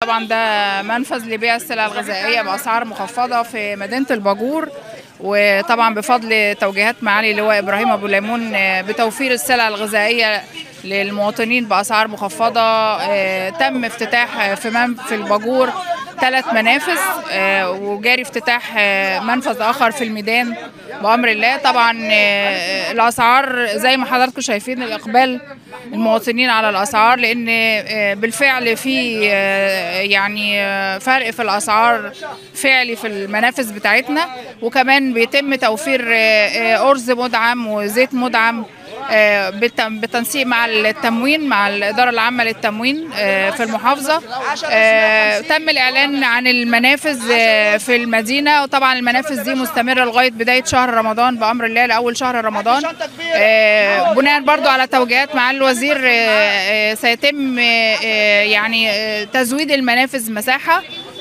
طبعا ده منفذ لبيع السلع الغذائيه باسعار مخفضه في مدينه الباجور وطبعا بفضل توجيهات معالي اللواء ابراهيم ابو ليمون آه، بتوفير السلع الغذائيه للمواطنين باسعار مخفضه آه، تم افتتاح آه، في من- في الباجور ثلاث منافذ آه، وجاري افتتاح آه، منفذ اخر في الميدان بامر الله طبعا آه، الاسعار زي ما حضراتكم شايفين الاقبال المواطنين على الاسعار لان آه، بالفعل في آه، يعني آه، فرق في الاسعار فعلي في المنافذ بتاعتنا وكمان بيتم توفير آه، آه، ارز مدعم وزيت مدعم آه، بالت- بالتنسيق مع التموين مع الإدارة العامة للتموين آه، في المحافظة آه، تم الإعلان عن المنافذ آه، في المدينة وطبعا المنافذ دي مستمرة لغاية بداية شهر رمضان بأمر الله لأول شهر رمضان آه، بناء برضو على توجيهات مع الوزير آه، آه، سيتم آه، آه، يعني آه، تزويد المنافذ مساحة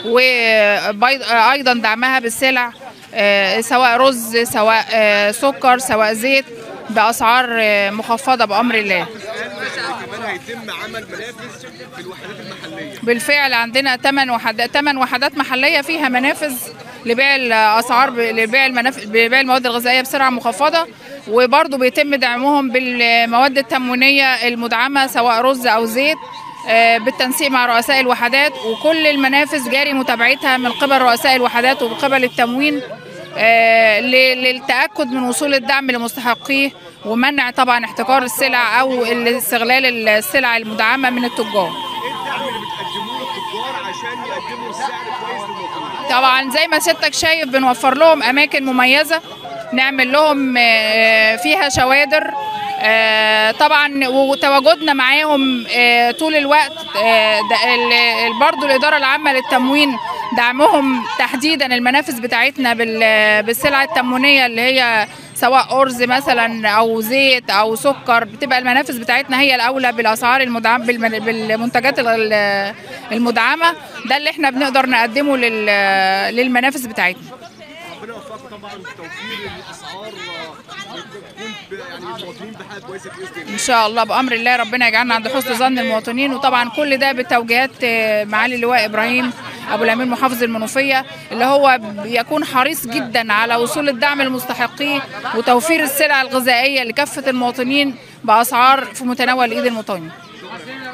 وأيضا دعمها بالسلع آه، سواء رز سواء آه، سكر سواء زيت باسعار آه، مخفضه بامر الله كمان هيتم عمل منافذ في الوحدات المحليه بالفعل عندنا 8 وحدات 8 وحدات محليه فيها منافذ لبيع الاسعار ب- لبيع المنافذ لبيع المواد الغذائيه بسرعه مخفضه وبرضه بيتم دعمهم بالمواد التموينيه المدعمه سواء رز او زيت آه، بالتنسيق مع رؤساء الوحدات وكل المنافذ جاري متابعتها من قبل رؤساء الوحدات ومن قبل التموين آه، ل- للتاكد من وصول الدعم لمستحقيه ومنع طبعا احتكار السلع او استغلال السلع المدعمه من التجار ايه الدعم اللي بتقدموه للتجار عشان يقدموا سعر كويس للمواطنين طبعا زي ما سيادتك شايف بنوفر لهم اماكن مميزه نعمل لهم آه، فيها شوادر آه، طبعا وتواجدنا معاهم آه، طول الوقت آه، ده ال- ال- برضو الاداره العامه للتموين دعمهم تحديدا المنافذ بتاعتنا بال- بالسلع التموينيه اللي هي سواء ارز مثلا او زيت او سكر بتبقى المنافذ بتاعتنا هي الاولى بالاسعار المدعمه بالمن- بالمنتجات ال- المدعمه ده اللي احنا بنقدر نقدمه لل- للمنافذ بتاعتنا ربنا يوفقكم طبعا في توفير الاسعار آه، تكون ب- يعني المواطنين بحاله كويسه باذن الله ان شاء الله بامر الله ربنا يجعلنا عند حسن ظن المواطنين وطبعا كل ده بتوجيهات آه، معالي اللواء ابراهيم ابو الامير محافظ المنوفيه اللي هو بيكون حريص جدا على وصول الدعم للمستحقين وتوفير السلع الغذائيه لكافه المواطنين باسعار في متناول ايد المواطنين